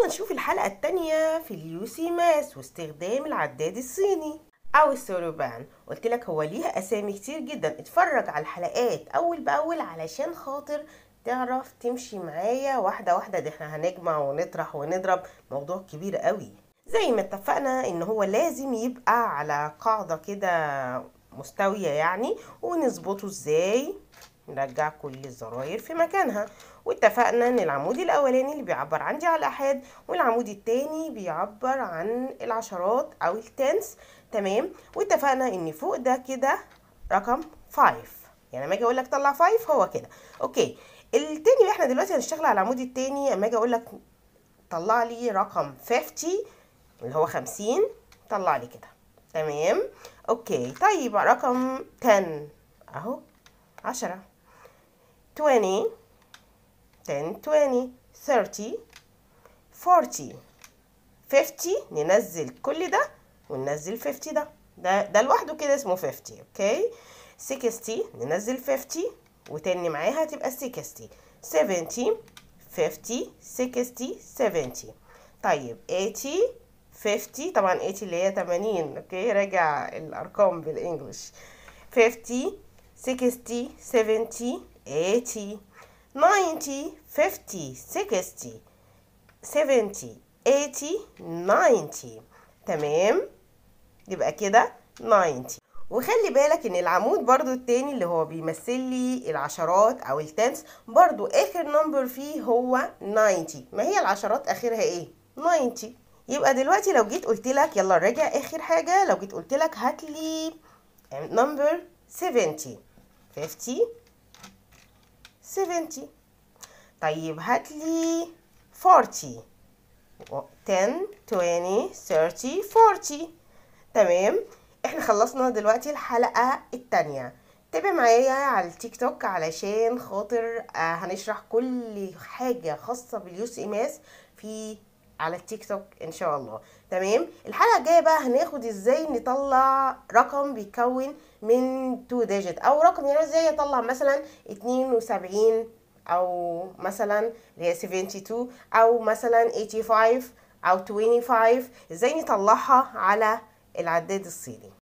نشوف الحلقة التانية في اليوسي ماس واستخدام العداد الصيني أو السوروبان قلت لك هو ليها أسامي كتير جدا اتفرج على الحلقات أول بأول علشان خاطر تعرف تمشي معايا واحدة واحدة دي احنا هنجمع ونطرح ونضرب موضوع كبير قوي زي ما اتفقنا ان هو لازم يبقى على قاعدة كده مستوية يعني ونظبطه ازاي نرجع كل الزراير في مكانها واتفقنا ان العمود الاولاني اللي بيعبر عندي على الاحاد والعمود التاني بيعبر عن العشرات او التنس تمام واتفقنا ان فوق ده كده رقم 5 يعني لما اجي اقول لك طلع 5 هو كده اوكي التاني احنا دلوقتي هنشتغل على العمود التاني اما اجي اقول لك طلع لي رقم 50 اللي هو 50 طلع لي كده تمام اوكي طيب رقم 10 اهو 10 20 10 20 30 40 50 ننزل كل ده وننزل 50 ده ده ده لوحده كده اسمه 50 اوكي 60 ننزل 50 وتاني معاها تبقى 60 70 50 60 70 طيب 80 50 طبعا 80 اللي هي 80 اوكي راجع الارقام بالانجلش 50 60 70 80 90 50 60 70 80 90 تمام يبقى كده 90 وخلي بالك ان العمود برضو التاني اللي هو بيمثل لي العشرات او التنس برضو اخر نمبر فيه هو 90 ما هي العشرات اخرها ايه 90 يبقى دلوقتي لو جيت قلت لك يلا راجع اخر حاجه لو جيت قلت لك هات لي نمبر 70 50 70 طيب هات لي 40 10 20 30 40 تمام احنا خلصنا دلوقتي الحلقة التانية تابع معايا على التيك توك علشان خاطر آه هنشرح كل حاجة خاصة باليوس إيماس في على التيك توك ان شاء الله تمام الحلقه الجايه بقى هناخد ازاي نطلع رقم بيتكون من 2 ديجيت او رقم يعني ازاي اطلع مثلا 72 او مثلا اللي هي 72 او مثلا 85 او 25 ازاي نطلعها على العداد الصيني